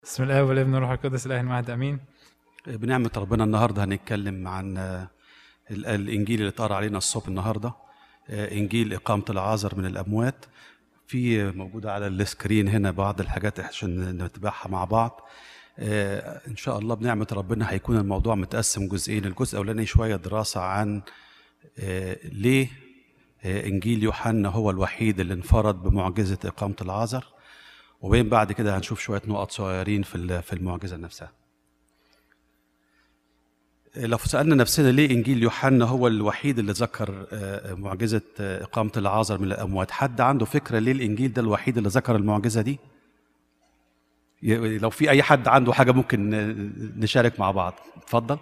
بسم الله والابن والروح القدس الاله الواحد امين بنعمة ربنا النهاردة هنتكلم عن آه، ال- الإنجيل اللي اتقرأ علينا الصبح النهاردة آه، إنجيل إقامة العازر من الأموات في آه، موجودة على السكرين هنا بعض الحاجات عشان نتبعها مع بعض آه، إن شاء الله بنعمة ربنا هيكون الموضوع متقسم جزئين الجزء الأولاني شوية دراسة عن آه، ليه آه، إنجيل يوحنا هو الوحيد اللي انفرد بمعجزة إقامة العازر وبين بعد كده هنشوف شوية نقط صغيرين في ال- في المعجزة نفسها لو سألنا نفسنا ليه إنجيل يوحنا هو الوحيد اللي ذكر آه، معجزة آه، إقامة العازر من الأموات حد عنده فكرة ليه الإنجيل ده الوحيد اللي ذكر المعجزة دي ي- لو في أي حد عنده حاجة ممكن آه، نشارك مع بعض اتفضل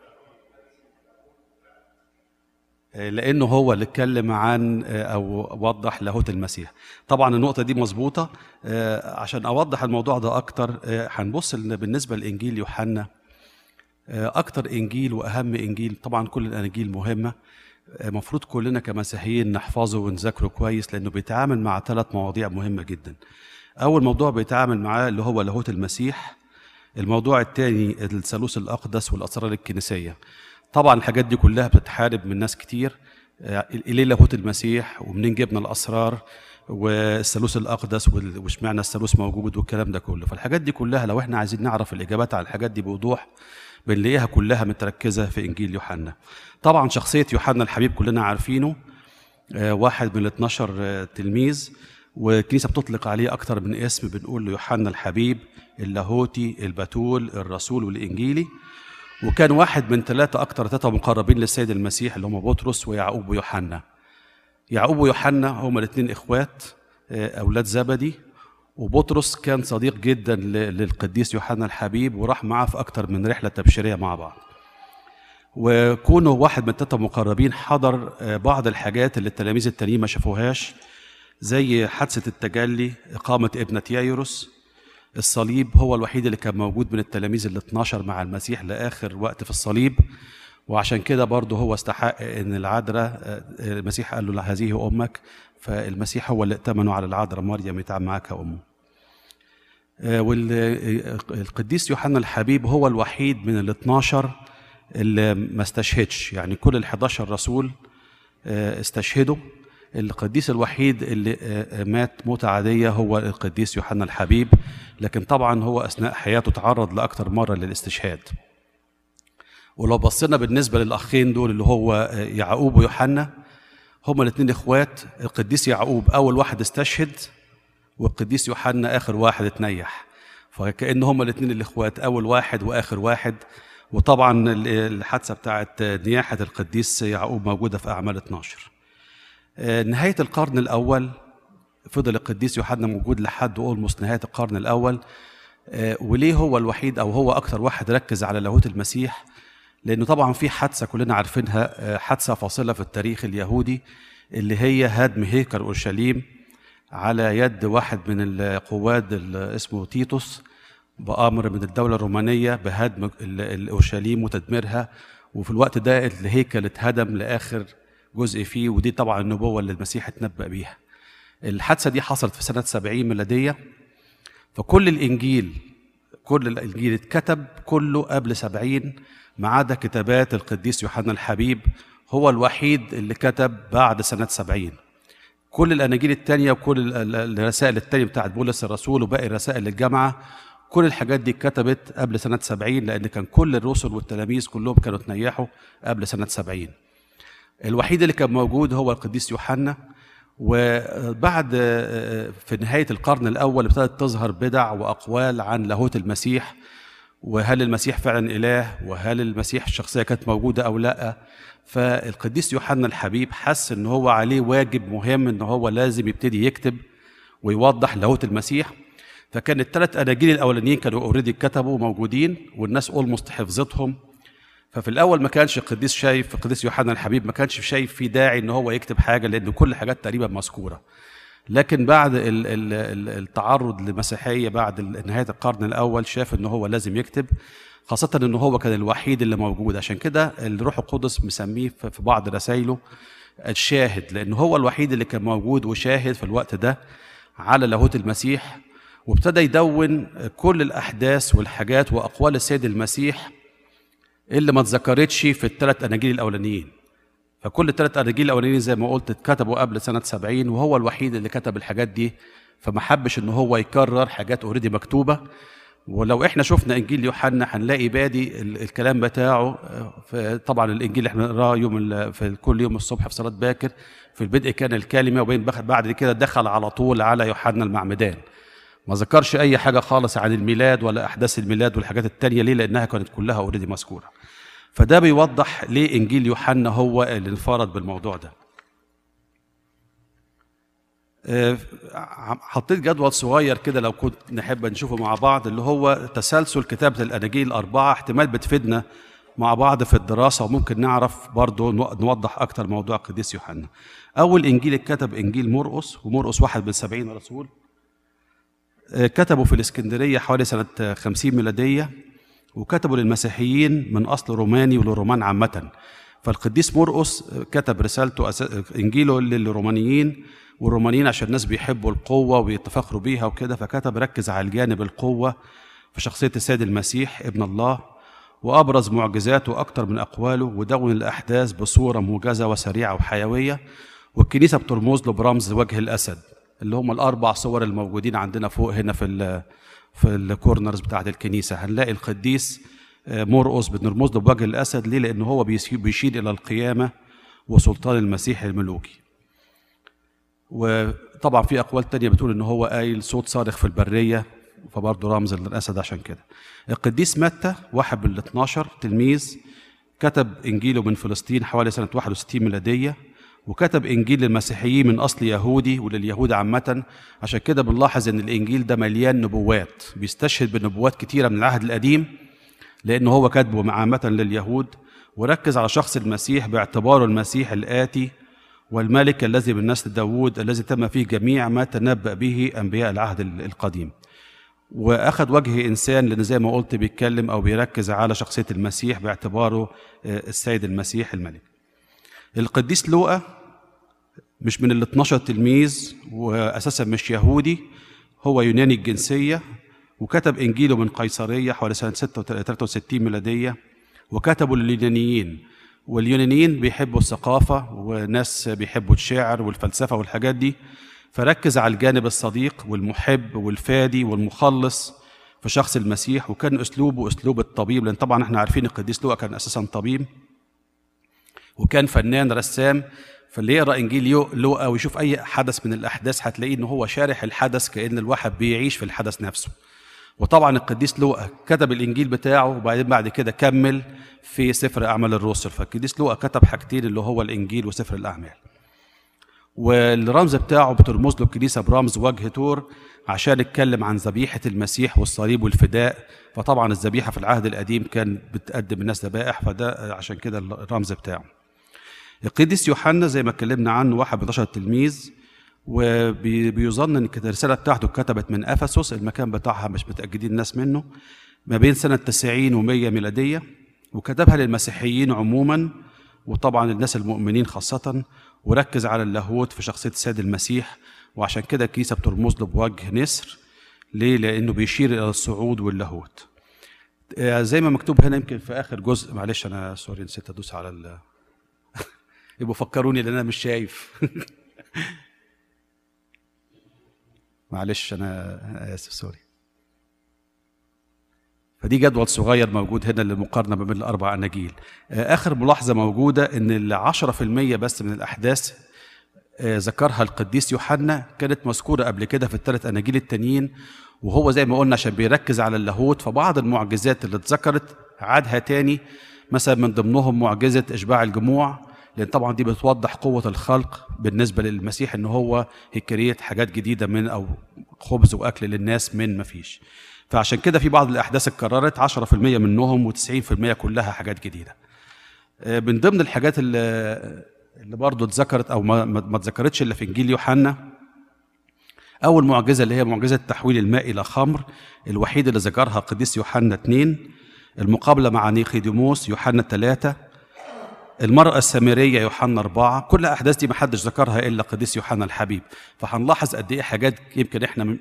آه، لانه هو اللي اتكلم عن آه، او وضح لاهوت المسيح طبعا النقطه دي مظبوطه آه، عشان اوضح الموضوع ده اكتر آه، هنبص إن بالنسبه لانجيل يوحنا آه، اكتر انجيل واهم انجيل طبعا كل الاناجيل مهمه المفروض كلنا كمسيحيين نحفظه ونذاكره كويس لانه بيتعامل مع ثلاث مواضيع مهمه جدا اول موضوع بيتعامل معاه اللي هو لاهوت المسيح الموضوع الثاني الثالوث الاقدس والاسرار الكنسيه طبعا الحاجات دي كلها بتتحارب من ناس كتير آه، ليه لاهوت المسيح ومنين جبنا الاسرار والثالوث الاقدس وال- واشمعنى الثالوث موجود والكلام ده كله فالحاجات دي كلها لو احنا عايزين نعرف الاجابات على الحاجات دي بوضوح بنلاقيها كلها متركزه في انجيل يوحنا طبعا شخصيه يوحنا الحبيب كلنا عارفينه آه، واحد من ال 12 آه، تلميذ والكنيسه بتطلق عليه اكتر من اسم بنقول له يوحنا الحبيب اللاهوتي البتول الرسول والانجيلي وكان واحد من ثلاثه اكتر ثلاثه مقربين للسيد المسيح اللي هم بطرس ويعقوب ويوحنا يعقوب ويوحنا هما الاثنين اخوات آه، اولاد زبدي وبطرس كان صديق جدا ل- للقديس يوحنا الحبيب وراح معاه في اكتر من رحله تبشيريه مع بعض وكونه واحد من الثلاثه مقربين حضر آه، بعض الحاجات اللي التلاميذ التانيين ما شافوهاش زي حادثه التجلي اقامه ابنه يايروس الصليب هو الوحيد اللي كان موجود من التلاميذ ال 12 مع المسيح لاخر وقت في الصليب وعشان كده برضه هو استحق ان العذراء آه، المسيح قال له هذه امك فالمسيح هو اللي ائتمنه على العذراء مريم يتعب معاك امه والقديس يوحنا الحبيب هو الوحيد من ال 12 اللي ما استشهدش يعني كل ال 11 رسول آه، استشهدوا القديس الوحيد اللي آه، مات موتة عادية هو القديس يوحنا الحبيب لكن طبعا هو أثناء حياته تعرض لأكثر مرة للاستشهاد ولو بصينا بالنسبة للأخين دول اللي هو آه، يعقوب ويوحنا هما الاثنين اخوات القديس يعقوب أول واحد استشهد والقديس يوحنا اخر واحد اتنيح فكأن هما الاثنين الاخوات اول واحد واخر واحد وطبعا ال- الحادثه بتاعت نياحه القديس يعقوب موجوده في اعمال 12 آه، نهايه القرن الاول فضل القديس يوحنا موجود لحد اولموست نهايه القرن الاول آه، وليه هو الوحيد او هو اكتر واحد ركز على لاهوت المسيح لانه طبعا في حادثه كلنا عارفينها آه، حادثه فاصله في التاريخ اليهودي اللي هي هدم هيكل اورشليم على يد واحد من القواد ال- اسمه تيتوس بأمر من الدولة الرومانية بهدم ال- ال- أورشليم وتدميرها وفي الوقت ده الهيكل اتهدم لآخر جزء فيه ودي طبعا النبوة اللي المسيح اتنبأ بيها الحادثة دي حصلت في سنة 70 ميلادية فكل الإنجيل كل الإنجيل اتكتب كله قبل سبعين ما عدا كتابات القديس يوحنا الحبيب هو الوحيد اللي كتب بعد سنة سبعين كل الاناجيل التانية وكل ال- ال- الرسائل التانية بتاعت بولس الرسول وباقي الرسائل للجامعة كل الحاجات دي اتكتبت قبل سنة سبعين لأن كان كل الرسل والتلاميذ كلهم كانوا تنيحوا قبل سنة سبعين الوحيد اللي كان موجود هو القديس يوحنا وبعد في نهاية القرن الأول ابتدت تظهر بدع وأقوال عن لاهوت المسيح وهل المسيح فعلا إله وهل المسيح الشخصية كانت موجودة أو لا فالقديس يوحنا الحبيب حس ان هو عليه واجب مهم ان هو لازم يبتدي يكتب ويوضح لاهوت المسيح فكان الثلاث اناجيل الاولانيين كانوا اوريدي اتكتبوا موجودين والناس اولموست حفظتهم ففي الاول ما كانش القديس شايف القديس يوحنا الحبيب ما كانش شايف في داعي ان هو يكتب حاجه لان كل الحاجات تقريبا مذكوره لكن بعد ال- ال- ال- التعرض للمسيحيه بعد ال- نهايه القرن الاول شاف ان هو لازم يكتب خاصة ان هو كان الوحيد اللي موجود عشان كده الروح القدس مسميه في في بعض رسائله الشاهد لان هو الوحيد اللي كان موجود وشاهد في الوقت ده على لاهوت المسيح وابتدى يدون كل الأحداث والحاجات وأقوال السيد المسيح اللي ما اتذكرتش في الثلاث أناجيل الأولانيين فكل الثلاث أناجيل الأولانيين زي ما قلت اتكتبوا قبل سنة 70 وهو الوحيد اللي كتب الحاجات دي فما حبش إن هو يكرر حاجات اوريدي مكتوبة ولو احنا شفنا انجيل يوحنا هنلاقي بادي ال- الكلام بتاعه في طبعا الانجيل اللي احنا بنقراه يوم ال- في كل يوم الصبح في صلاه باكر في البدء كان الكلمه وبين بخ- بعد كده دخل على طول على يوحنا المعمدان ما ذكرش اي حاجه خالص عن الميلاد ولا احداث الميلاد والحاجات التانية ليه لانها كانت كلها اوريدي مذكوره فده بيوضح ليه انجيل يوحنا هو اللي انفرد بالموضوع ده آه، حطيت جدول صغير كده لو كنت نحب نشوفه مع بعض اللي هو تسلسل كتابة الأناجيل الأربعة احتمال بتفيدنا مع بعض في الدراسة وممكن نعرف برضه نو- نوضح أكتر موضوع القديس يوحنا أول إنجيل اتكتب إنجيل مرقس ومرقس واحد من سبعين رسول آه، كتبوا في الإسكندرية حوالي سنة آه، 50 ميلادية وكتبوا للمسيحيين من أصل روماني وللرومان عامة فالقديس مرقس كتب رسالته أس- إنجيله للرومانيين والرومانيين عشان الناس بيحبوا القوة ويتفاخروا بيها وكده فكتب ركز على الجانب القوة في شخصية السيد المسيح ابن الله وأبرز معجزاته أكتر من أقواله ودون الأحداث بصورة موجزة وسريعة وحيوية والكنيسة بترمز له برمز وجه الأسد اللي هم الأربع صور الموجودين عندنا فوق هنا في ال في الكورنرز بتاعت الكنيسة هنلاقي القديس آه، مرقس بنرمز له بوجه الأسد ليه؟ لأنه هو بيسي- بيشير إلى القيامة وسلطان المسيح الملوكي وطبعا في اقوال تانية بتقول ان هو قايل صوت صارخ في البريه فبرضه رمز للاسد عشان كده القديس متى واحد من ال 12 تلميذ كتب انجيله من فلسطين حوالي سنه 61 ميلاديه وكتب انجيل للمسيحيين من اصل يهودي ولليهود عامه عشان كده بنلاحظ ان الانجيل ده مليان نبوات بيستشهد بنبوات كتيره من العهد القديم لأنه هو كاتبه عامة لليهود وركز على شخص المسيح باعتباره المسيح الآتي والملك الذي من نسل داوود الذي تم فيه جميع ما تنبأ به أنبياء العهد القديم وأخذ وجه إنسان لأن زي ما قلت بيتكلم أو بيركز على شخصية المسيح باعتباره آه، السيد المسيح الملك القديس لوقا مش من ال 12 تلميذ وأساسا مش يهودي هو يوناني الجنسية وكتب إنجيله من قيصرية حوالي سنة 63 ميلادية وكتبه لليونانيين واليونانيين بيحبوا الثقافة وناس بيحبوا الشعر والفلسفة والحاجات دي فركز على الجانب الصديق والمحب والفادي والمخلص في شخص المسيح وكان أسلوبه أسلوب الطبيب لأن طبعا احنا عارفين القديس لوقا كان أساسا طبيب وكان فنان رسام فاللي يقرا انجيل يو- لوقا ويشوف اي حدث من الاحداث هتلاقيه ان هو شارح الحدث كان الواحد بيعيش في الحدث نفسه وطبعا القديس لوقا كتب الانجيل بتاعه وبعدين بعد كده كمل في سفر اعمال الرسل فالقديس لوقا كتب حاجتين اللي هو الانجيل وسفر الاعمال والرمز بتاعه بترمز له الكنيسه برمز وجه تور عشان اتكلم عن ذبيحه المسيح والصليب والفداء فطبعا الذبيحه في العهد القديم كان بتقدم الناس ذبائح فده عشان كده الرمز بتاعه القديس يوحنا زي ما اتكلمنا عنه واحد من 11 تلميذ وبيظن ان كده الرساله بتاعته اتكتبت من افسس المكان بتاعها مش متاكدين الناس منه ما بين سنه 90 و100 ميلاديه وكتبها للمسيحيين عموما وطبعا الناس المؤمنين خاصه وركز على اللاهوت في شخصيه السيد المسيح وعشان كده الكنيسه بترمز له بوجه نسر ليه؟ لانه بيشير الى الصعود واللاهوت. آه، زي ما مكتوب هنا يمكن في اخر جزء معلش انا سوري نسيت ادوس على ال يبقوا فكروني لان انا مش شايف معلش انا اسف سوري فدي جدول صغير موجود هنا للمقارنه ما بين الاربع اناجيل آه، اخر ملاحظه موجوده ان ال 10% بس من الاحداث آه، ذكرها القديس يوحنا كانت مذكوره قبل كده في الثلاث اناجيل التانيين وهو زي ما قلنا عشان بيركز على اللاهوت فبعض المعجزات اللي اتذكرت عادها تاني مثلا من ضمنهم معجزه اشباع الجموع لان طبعا دي بتوضح قوه الخلق بالنسبه للمسيح ان هو هيكريت حاجات جديده من او خبز واكل للناس من ما فيش فعشان كده في بعض الاحداث اتكررت 10% منهم و90% كلها حاجات جديده آه، من ضمن الحاجات اللي اللي برضه اتذكرت او ما ما ما اتذكرتش الا في انجيل يوحنا اول معجزه اللي هي معجزه تحويل الماء الى خمر الوحيد اللي ذكرها قديس يوحنا اثنين المقابله مع نيقيديموس يوحنا ثلاثة المرأة السامرية يوحنا أربعة كل الأحداث دي محدش ذكرها إلا قديس يوحنا الحبيب فهنلاحظ قد إيه حاجات يمكن إحنا من-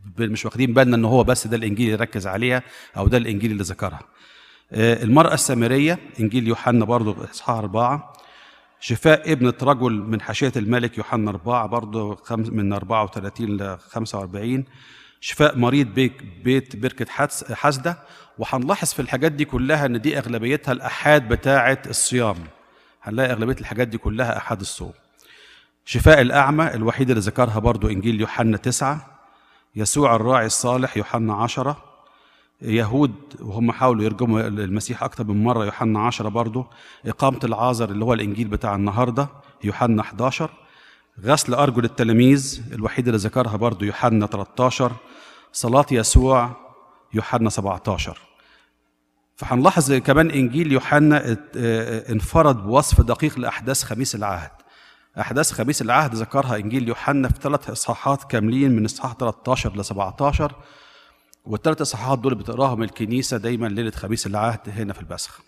ب- مش واخدين بالنا ان هو بس ده الانجيل اللي ركز عليها او ده الانجيل اللي ذكرها آه، المرأة السامرية إنجيل يوحنا برضو إصحاح أربعة شفاء ابنة رجل من حاشية الملك يوحنا أربعة برضو خمس من 34 ل 45 شفاء مريض بيك بيت بركة حدس- حسدة وهنلاحظ في الحاجات دي كلها إن دي أغلبيتها الأحاد بتاعة الصيام هنلاقي أغلبية الحاجات دي كلها أحاد الصوم شفاء الأعمى الوحيد اللي ذكرها برضو إنجيل يوحنا تسعة يسوع الراعي الصالح يوحنا عشرة يهود وهم حاولوا يرجموا المسيح أكثر من مرة يوحنا عشرة برضو إقامة العازر اللي هو الإنجيل بتاع النهاردة يوحنا 11 غسل أرجل التلاميذ الوحيد اللي ذكرها برضو يوحنا 13 صلاة يسوع يوحنا 17 فهنلاحظ كمان إنجيل يوحنا ات- اه- انفرد بوصف دقيق لأحداث خميس العهد أحداث خميس العهد ذكرها إنجيل يوحنا في ثلاث إصحاحات كاملين من إصحاح 13 ل 17 والثلاث إصحاحات دول بتقراهم الكنيسة دايما ليلة خميس العهد هنا في البسخ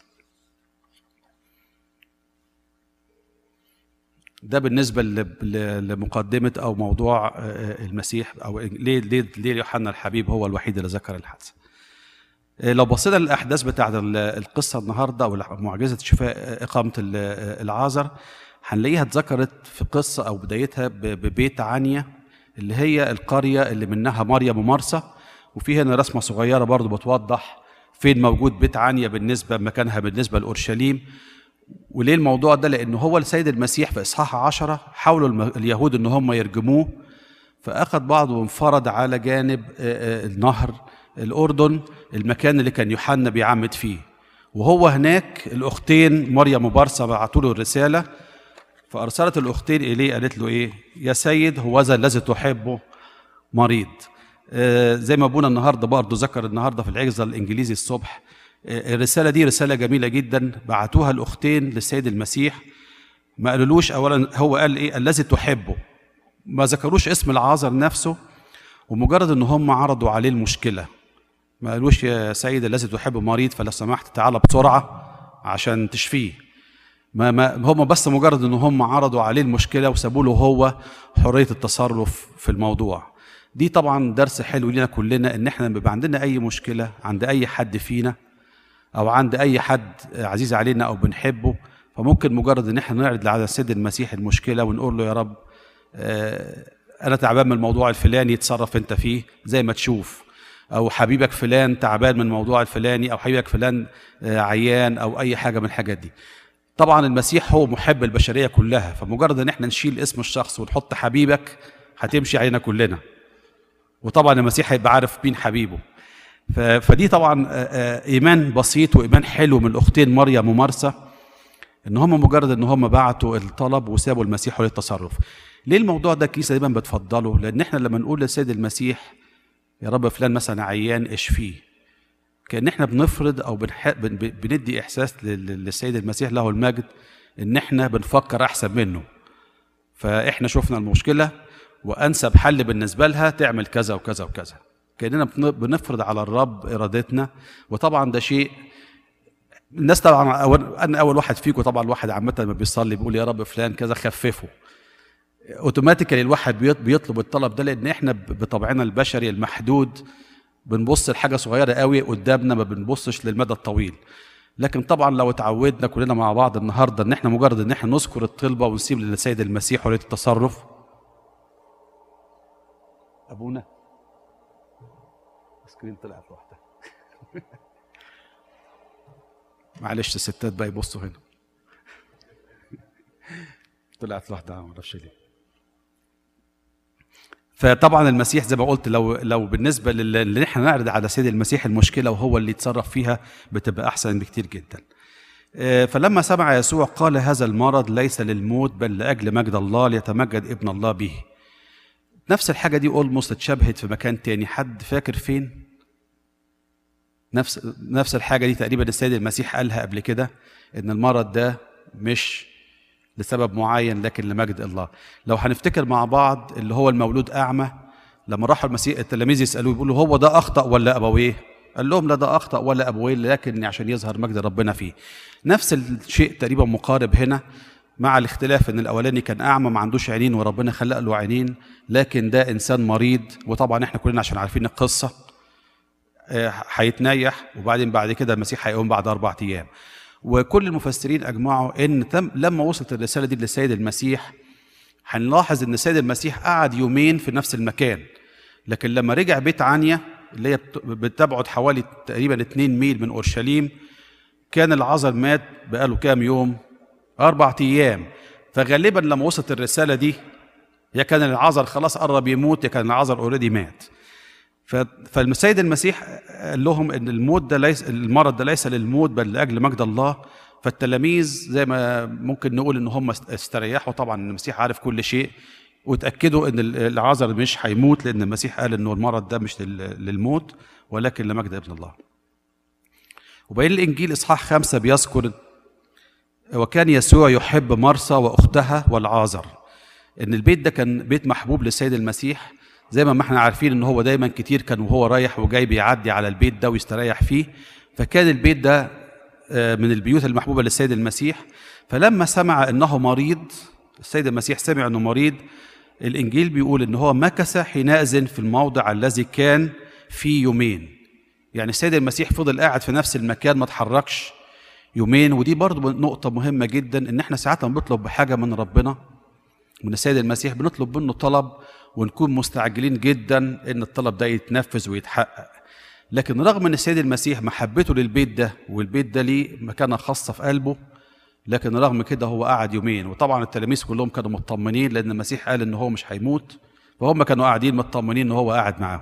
ده بالنسبة ل- ل- لمقدمة أو موضوع آه، آه، المسيح أو ليه ليه ليه يوحنا الحبيب هو الوحيد اللي ذكر الحادثة. آه، لو بصينا للأحداث بتاعت ال- القصة النهاردة أو معجزة شفاء آه، إقامة ال- آه، العازر هنلاقيها اتذكرت في قصة أو بدايتها ب- ببيت عنيا اللي هي القرية اللي منها مريم ومرسى وفي هنا رسمة صغيرة برضو بتوضح فين موجود بيت عنيا بالنسبة مكانها بالنسبة لأورشليم وليه الموضوع ده لأن هو السيد المسيح في إصحاح عشرة حاولوا الم- اليهود إن هم يرجموه فأخذ بعض وانفرد على جانب آه، آه، النهر الأردن المكان اللي كان يوحنا بيعمد فيه وهو هناك الأختين مريم وبرصة بعتوا له الرسالة فأرسلت الأختين إليه قالت له إيه يا سيد هو ذا الذي تحبه مريض آه، زي ما ابونا النهارده برضه ذكر النهارده في العجزه الانجليزي الصبح آه، الرساله دي رساله جميله جدا بعتوها الاختين للسيد المسيح ما قالولوش اولا هو قال ايه الذي تحبه ما ذكروش اسم العازر نفسه ومجرد ان هم عرضوا عليه المشكله ما قالوش يا سيد الذي تحب مريض فلو سمحت تعالى بسرعه عشان تشفيه ما ما هم بس مجرد ان هم عرضوا عليه المشكله وسابوا له هو حريه التصرف في الموضوع دي طبعا درس حلو لينا كلنا ان احنا لما بيبقى عندنا اي مشكله عند اي حد فينا او عند اي حد عزيز علينا او بنحبه فممكن مجرد ان احنا نعرض على السيد المسيح المشكله ونقول له يا رب آه، انا تعبان من الموضوع الفلاني اتصرف انت فيه زي ما تشوف او حبيبك فلان تعبان من الموضوع الفلاني او حبيبك فلان آه، عيان او اي حاجه من الحاجات دي طبعا المسيح هو محب البشريه كلها فمجرد ان احنا نشيل اسم الشخص ونحط حبيبك هتمشي علينا كلنا وطبعا المسيح هيبقى عارف مين حبيبه ف- فدي طبعا آه، آه، ايمان بسيط وايمان حلو من الاختين مريم ومرسى ان هم مجرد ان هم بعتوا الطلب وسابوا المسيح للتصرف ليه الموضوع ده الكنيسه دايما بتفضله لان احنا لما نقول للسيد المسيح يا رب فلان مثلا عيان اشفيه كان احنا بنفرض او بنح... بن... بن- بندي احساس لل- للسيد المسيح له المجد ان احنا بنفكر احسن منه فاحنا شفنا المشكله وانسب حل بالنسبه لها تعمل كذا وكذا وكذا كاننا بن- بنفرض على الرب ارادتنا وطبعا ده شيء الناس طبعا أول انا اول واحد فيكم طبعا الواحد عامه لما بيصلي بيقول يا رب فلان كذا خففه اوتوماتيكالي الواحد بيط- بيطلب الطلب ده لان احنا ب- بطبعنا البشري المحدود بنبص لحاجه صغيره قوي قدامنا ما بنبصش للمدى الطويل لكن طبعا لو اتعودنا كلنا مع بعض النهارده ان احنا مجرد ان احنا نذكر الطلبه ونسيب للسيد المسيح حريه التصرف ابونا السكرين طلعت لوحدها معلش الستات بقى يبصوا هنا طلعت لوحدها ما اعرفش ليه فطبعا المسيح زي ما قلت لو لو بالنسبه لل- اللي احنا نعرض على سيد المسيح المشكله وهو اللي يتصرف فيها بتبقى احسن بكتير جدا. آه، فلما سمع يسوع قال هذا المرض ليس للموت بل لاجل مجد الله ليتمجد ابن الله به. نفس الحاجه دي اولموست اتشبهت في مكان تاني حد فاكر فين؟ نفس نفس الحاجه دي تقريبا السيد المسيح قالها قبل كده ان المرض ده مش لسبب معين لكن لمجد الله لو هنفتكر مع بعض اللي هو المولود اعمى لما راحوا المسيح التلاميذ يسالوه يقولوا هو ده اخطا ولا ابويه قال لهم لا ده اخطا ولا ابويه لكن عشان يظهر مجد ربنا فيه نفس الشيء تقريبا مقارب هنا مع الاختلاف ان الاولاني كان اعمى ما عندوش عينين وربنا خلق له عينين لكن ده انسان مريض وطبعا احنا كلنا عشان عارفين القصه آه، هيتنيح وبعدين بعد كده المسيح هيقوم بعد اربع ايام وكل المفسرين اجمعوا ان تم لما وصلت الرساله دي للسيد المسيح هنلاحظ ان السيد المسيح قعد يومين في نفس المكان لكن لما رجع بيت عنيا اللي هي بت- بتبعد حوالي تقريبا 2 ميل من اورشليم كان العذر مات بقاله كام يوم أربع أيام فغالبا لما وصلت الرسالة دي يا كان العذر خلاص قرب يموت يا كان العذر اوريدي مات ف- فالسيد المسيح قال لهم ان الموت ده ليس المرض ده ليس للموت بل لاجل مجد الله فالتلاميذ زي ما ممكن نقول ان هم است- استريحوا طبعا المسيح عارف كل شيء وتاكدوا ان ال- العذر مش هيموت لان المسيح قال انه المرض ده مش لل- للموت ولكن لمجد ابن الله وبين الانجيل اصحاح خمسه بيذكر وكان يسوع يحب مرسى واختها والعازر ان البيت ده كان بيت محبوب للسيد المسيح زي ما احنا عارفين ان هو دايما كتير كان وهو رايح وجاي بيعدي على البيت ده ويستريح فيه فكان البيت ده آه، من البيوت المحبوبه للسيد المسيح فلما سمع انه مريض السيد المسيح سمع انه مريض الانجيل بيقول ان هو مكث حينئذ في الموضع الذي كان فيه يومين يعني السيد المسيح فضل قاعد في نفس المكان ما اتحركش يومين ودي برضو نقطة مهمة جدا ان احنا ساعات لما بنطلب بحاجة من ربنا من السيد المسيح بنطلب منه طلب ونكون مستعجلين جدا ان الطلب ده يتنفذ ويتحقق لكن رغم ان السيد المسيح محبته للبيت ده والبيت ده ليه مكانه خاصه في قلبه لكن رغم كده هو قعد يومين وطبعا التلاميذ كلهم كانوا مطمنين لان المسيح قال ان هو مش هيموت فهم كانوا قاعدين مطمنين ان هو قاعد معاهم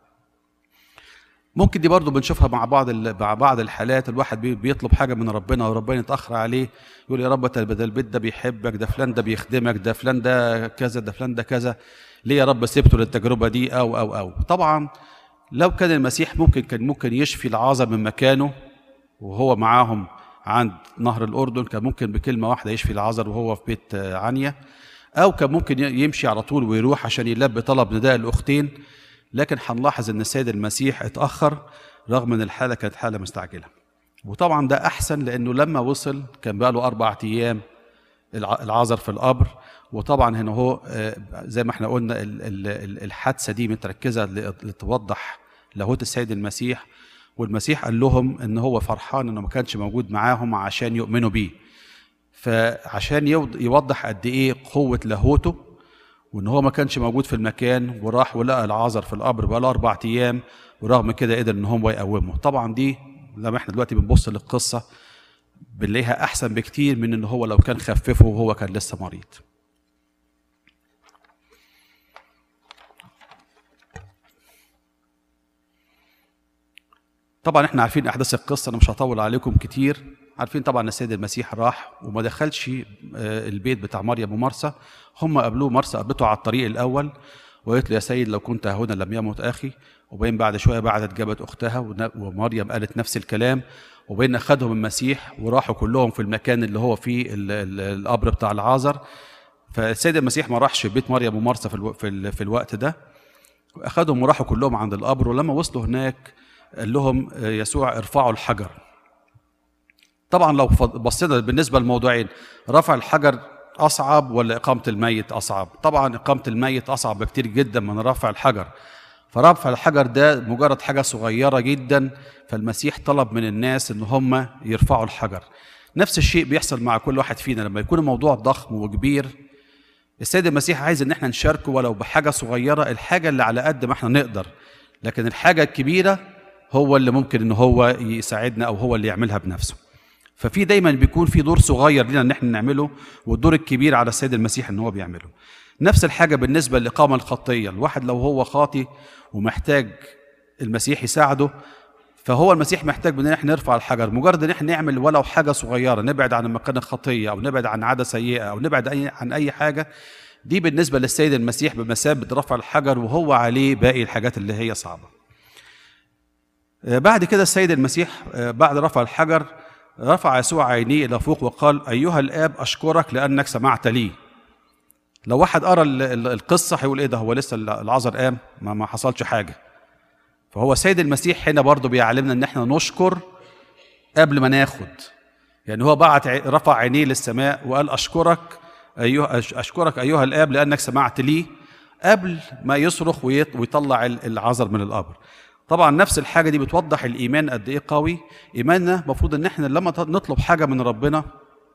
ممكن دي برضو بنشوفها مع بعض ال- مع بعض الحالات الواحد بي- بيطلب حاجه من ربنا وربنا يتاخر عليه يقول يا رب ده ده البيت ده بيحبك ده فلان ده بيخدمك ده فلان ده كذا ده فلان ده كذا ليه يا رب سبته للتجربه دي او او او طبعا لو كان المسيح ممكن كان ممكن يشفي العازر من مكانه وهو معاهم عند نهر الاردن كان ممكن بكلمه واحده يشفي العازر وهو في بيت آه، عنيا او كان ممكن ي- يمشي على طول ويروح عشان يلبي طلب نداء الاختين لكن هنلاحظ ان السيد المسيح اتاخر رغم ان الحاله كانت حاله مستعجله وطبعا ده احسن لانه لما وصل كان بقى له اربع ايام الع- العذر في القبر وطبعا هنا هو آه، زي ما احنا قلنا ال- ال- ال- الحادثه دي متركزه ل- لتوضح لاهوت السيد المسيح والمسيح قال لهم ان هو فرحان انه ما كانش موجود معاهم عشان يؤمنوا بيه فعشان يوض- يوضح قد ايه قوه لاهوته وان هو ما كانش موجود في المكان وراح ولقى العازر في القبر بقى له اربع ايام ورغم كده قدر ان هو يقومه طبعا دي لما احنا دلوقتي بنبص للقصه بنلاقيها احسن بكتير من ان هو لو كان خففه وهو كان لسه مريض طبعا احنا عارفين احداث القصه انا مش هطول عليكم كتير عارفين طبعا السيد المسيح راح وما دخلش آه، البيت بتاع مريم ومرسى هم قابلوه مرسى قابلته على الطريق الاول وقالت له يا سيد لو كنت هنا لم يمت اخي وبين بعد شويه بعدت جابت اختها ون- ومريم قالت نفس الكلام وبين اخذهم المسيح وراحوا كلهم في المكان اللي هو فيه ال- ال- القبر بتاع العازر فالسيد المسيح ما راحش بيت مريم ومرسى في, الو... في, ال... في الوقت ده اخذهم وراحوا كلهم عند القبر ولما وصلوا هناك قال لهم آه، يسوع ارفعوا الحجر طبعا لو فض- بصينا بالنسبه للموضوعين رفع الحجر اصعب ولا اقامه الميت اصعب طبعا اقامه الميت اصعب بكتير جدا من رفع الحجر فرفع الحجر ده مجرد حاجه صغيره جدا فالمسيح طلب من الناس ان هم يرفعوا الحجر نفس الشيء بيحصل مع كل واحد فينا لما يكون الموضوع ضخم وكبير السيد المسيح عايز ان احنا نشاركه ولو بحاجه صغيره الحاجه اللي على قد ما احنا نقدر لكن الحاجه الكبيره هو اللي ممكن ان هو يساعدنا او هو اللي يعملها بنفسه ففي دايما بيكون في دور صغير لنا ان احنا نعمله والدور الكبير على السيد المسيح ان هو بيعمله نفس الحاجه بالنسبه للاقامه الخطيه الواحد لو هو خاطي ومحتاج المسيح يساعده فهو المسيح محتاج مننا احنا نرفع الحجر مجرد ان احنا نعمل ولو حاجه صغيره نبعد عن مكان الخطيه او نبعد عن عاده سيئه او نبعد أي عن اي حاجه دي بالنسبه للسيد المسيح بمثابه رفع الحجر وهو عليه باقي الحاجات اللي هي صعبه آه، بعد كده السيد المسيح آه، بعد رفع الحجر رفع يسوع عينيه الى فوق وقال ايها الاب اشكرك لانك سمعت لي لو واحد قرا ال- ال- القصه هيقول ايه ده هو لسه العذر قام ما, ما حصلش حاجه فهو السيد المسيح هنا برضه بيعلمنا ان احنا نشكر قبل ما ناخد يعني هو بعت ع- رفع عينيه للسماء وقال اشكرك ايها أش- اشكرك ايها الاب لانك سمعت لي قبل ما يصرخ ويط- ويطلع ال- العذر من القبر طبعا نفس الحاجه دي بتوضح الايمان قد ايه قوي ايماننا المفروض ان احنا لما ت- نطلب حاجه من ربنا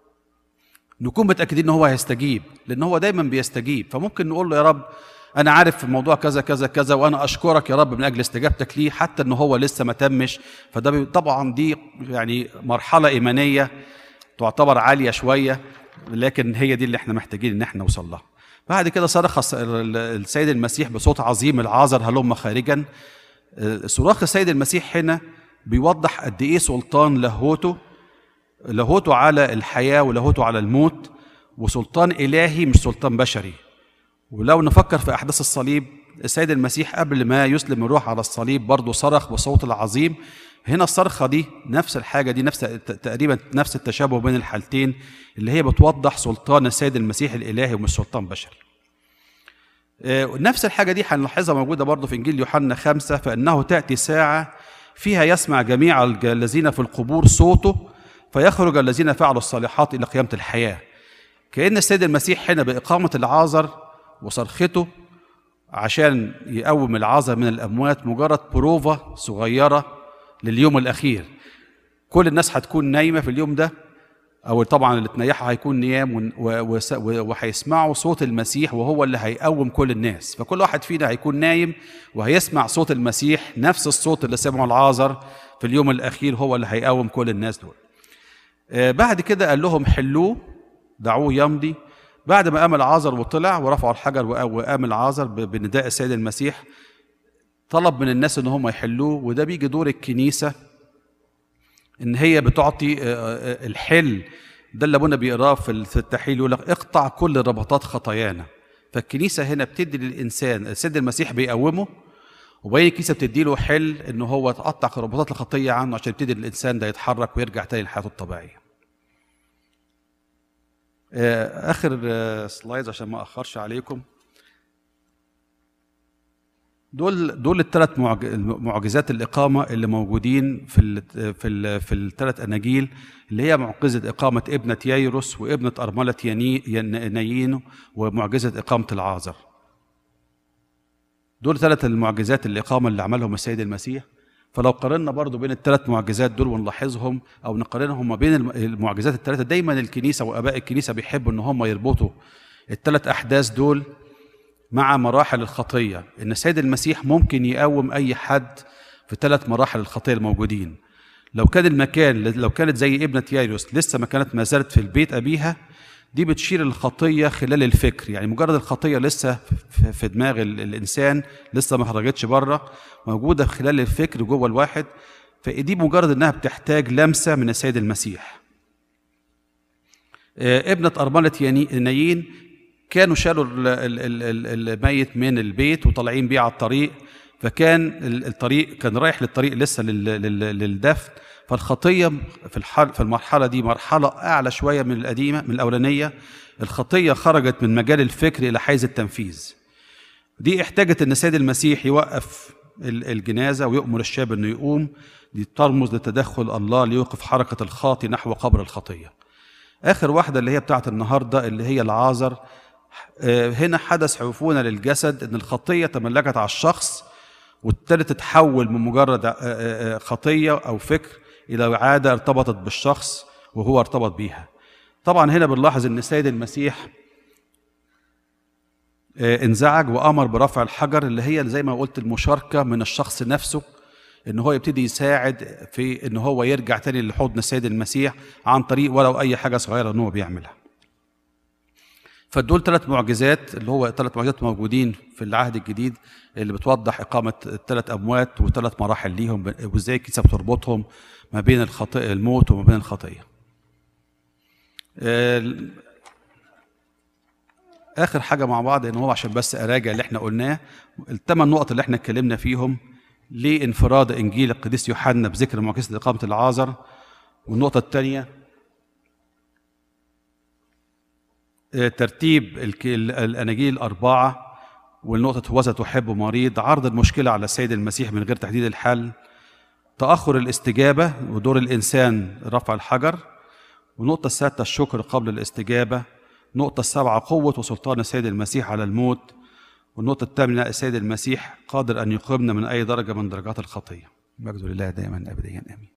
نكون متاكدين ان هو هيستجيب لان هو دايما بيستجيب فممكن نقول له يا رب انا عارف في الموضوع كذا كذا كذا وانا اشكرك يا رب من اجل استجابتك ليه حتى ان هو لسه ما تمش فده بي- طبعا دي يعني مرحله ايمانيه تعتبر عاليه شويه لكن هي دي اللي احنا محتاجين ان احنا نوصل لها بعد كده صرخ الس- ال- السيد المسيح بصوت عظيم العازر هلم خارجا آه، صراخ السيد المسيح هنا بيوضح قد ايه سلطان لاهوته لاهوته على الحياه ولاهوته على الموت وسلطان الهي مش سلطان بشري ولو نفكر في احداث الصليب السيد المسيح قبل ما يسلم الروح على الصليب برضه صرخ بصوت العظيم هنا الصرخه دي نفس الحاجه دي نفس تقريبا نفس التشابه بين الحالتين اللي هي بتوضح سلطان السيد المسيح الالهي ومش سلطان بشري آه، نفس الحاجة دي هنلاحظها موجودة برضه في إنجيل يوحنا خمسة فإنه تأتي ساعة فيها يسمع جميع الج- الذين في القبور صوته فيخرج الذين فعلوا الصالحات إلى قيامة الحياة كأن السيد المسيح هنا بإقامة العازر وصرخته عشان يقوم العازر من الأموات مجرد بروفة صغيرة لليوم الأخير كل الناس هتكون نايمة في اليوم ده او طبعا اللي تنيحوا هيكون نيام ون- و- وس- و- وهيسمعوا صوت المسيح وهو اللي هيقوم كل الناس فكل واحد فينا هيكون نايم وهيسمع صوت المسيح نفس الصوت اللي سمعه العازر في اليوم الاخير هو اللي هيقوم كل الناس دول آه، بعد كده قال لهم حلوه دعوه يمضي بعد ما قام العازر وطلع ورفعوا الحجر وقا- وقام العازر ب- بنداء السيد المسيح طلب من الناس ان هم يحلوه وده بيجي دور الكنيسه ان هي بتعطي آه، آه، الحل ده اللي ابونا بيقراه في ال- في التحليل يقول لك اقطع كل ربطات خطايانا فالكنيسه هنا بتدي للانسان السيد المسيح بيقومه وبين الكنيسه بتدي له حل ان هو تقطع ربطات الخطيه عنه عشان يبتدي الانسان ده يتحرك ويرجع تاني لحياته الطبيعيه. آه، اخر آه، سلايدز عشان ما اخرش عليكم دول دول الثلاث معجزات الاقامه اللي موجودين في ال في ال في الثلاث اناجيل اللي هي معجزه اقامه ابنه ييروس وابنه ارمله يني- ين- نايين ومعجزه اقامه العازر. دول ثلاث المعجزات الاقامه اللي عملهم السيد المسيح فلو قارنا برضو بين الثلاث معجزات دول ونلاحظهم او نقارنهم ما بين الم- المعجزات الثلاثه دايما الكنيسه واباء الكنيسه بيحبوا ان هم يربطوا الثلاث احداث دول مع مراحل الخطيه ان السيد المسيح ممكن يقوم اي حد في ثلاث مراحل الخطيه الموجودين لو كان المكان لو كانت زي ابنه يايروس لسه ما كانت ما زالت في البيت ابيها دي بتشير الخطيه خلال الفكر يعني مجرد الخطيه لسه في- في دماغ ال- الانسان لسه ما خرجتش بره موجوده خلال الفكر جوه الواحد فدي مجرد انها بتحتاج لمسه من السيد المسيح آه، ابنة أرملة يني- نايين كانوا شالوا ال- ال- ال- الميت من البيت وطالعين بيه على الطريق فكان ال- الطريق كان رايح للطريق لسه لل- لل- للدفن فالخطية في الحال في المرحلة دي مرحلة أعلى شوية من القديمة من الأولانية الخطية خرجت من مجال الفكر إلى حيز التنفيذ دي احتاجت ان السيد المسيح يوقف ال- الجنازه ويؤمر الشاب انه يقوم دي ترمز لتدخل الله ليوقف حركه الخاطي نحو قبر الخطيه اخر واحده اللي هي بتاعت النهارده اللي هي العازر آه، هنا حدث عفونه للجسد ان الخطيه تملكت على الشخص وابتدت تتحول من مجرد آه، آه، آه، خطيه او فكر الى عاده ارتبطت بالشخص وهو ارتبط بيها طبعا هنا بنلاحظ ان السيد المسيح آه، انزعج وامر برفع الحجر اللي هي زي ما قلت المشاركه من الشخص نفسه ان هو يبتدي يساعد في ان هو يرجع تاني لحضن السيد المسيح عن طريق ولو اي حاجه صغيره ان هو بيعملها. فدول ثلاث معجزات اللي هو ثلاث معجزات موجودين في العهد الجديد اللي بتوضح اقامه الثلاث اموات وثلاث مراحل ليهم وازاي الكنيسه بتربطهم ما بين الخطيئه الموت وما بين الخطيه. آه، اخر حاجه مع بعض ان هو عشان بس اراجع اللي احنا قلناه الثمان نقط اللي احنا اتكلمنا فيهم لانفراد انجيل القديس يوحنا بذكر معجزه اقامه العازر والنقطه الثانيه آه، ترتيب الك- ال- الاناجيل الاربعه والنقطه هوذا تحب مريض عرض المشكله على السيد المسيح من غير تحديد الحل تاخر الاستجابه ودور الانسان رفع الحجر والنقطة السادسة الشكر قبل الاستجابة النقطة السابعة قوة وسلطان السيد المسيح على الموت والنقطة الثامنة السيد المسيح قادر أن يقيمنا من أي درجة من درجات الخطية مجد لله دائما أبديا آمين